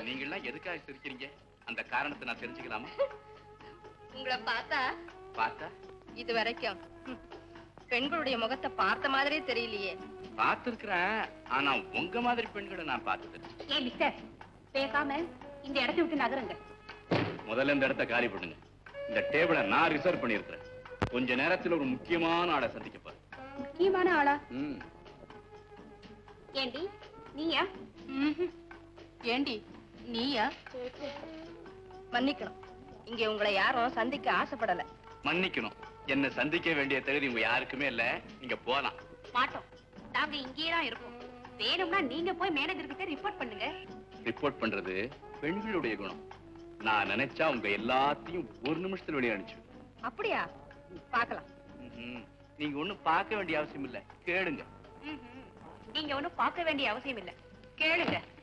நீங்க எல்லாம் எதுக்காக சிரிக்கிறீங்க அந்த காரணத்தை நான் தெரிஞ்சுக்கலாமா உங்களை பார்த்தா பார்த்தா இது வரைக்கும் ம், பெண்களுடைய முகத்தை பார்த்த மாதிரியே தெரியலையே பார்த்திருக்கிறேன் ஆனா உங்க மாதிரி பெண்களை நான் பார்த்தது இல்ல. ஏன் மிஸ்டர் பேசாம இந்த இடத்தை விட்டு நகருங்க முதல்ல இந்த இடத்த காலி பண்ணுங்க இந்த டேபிளை நான் ரிசர்வ் பண்ணியிருக்கிறேன் கொஞ்ச நேரத்துல ஒரு முக்கியமான ஆளை சந்திக்க போறேன் முக்கியமான ஆளா ம். ஏண்டி நீயா ம்ஹும். ஏண்டி நீயா மன்னிக்கணும் இங்க உங்களை யாரும் சந்திக்க ஆசைப்படல மன்னிக்கணும் என்ன சந்திக்க வேண்டிய தகுதி உங்க யாருக்குமே இல்ல நீங்க போலாம் மாட்டோம் நாங்க இங்கேயே தான் இருக்கோம் வேணும்னா நீங்க போய் மேனேஜர் கிட்ட ரிப்போர்ட் பண்ணுங்க ரிப்போர்ட் பண்றது பெண்களுடைய குணம் நான் நினைச்சா உங்க எல்லாத்தையும் ஒரு நிமிஷத்துல வெளியே அனுப்பிச்சு அப்படியா பார்க்கலாம் ம்ஹும். நீங்க ஒண்ணும் பார்க்க வேண்டிய அவசியம் இல்ல கேளுங்க ம்ஹும். நீங்க ஒண்ணும் பார்க்க வேண்டிய அவசியம் இல்ல கேளுங்க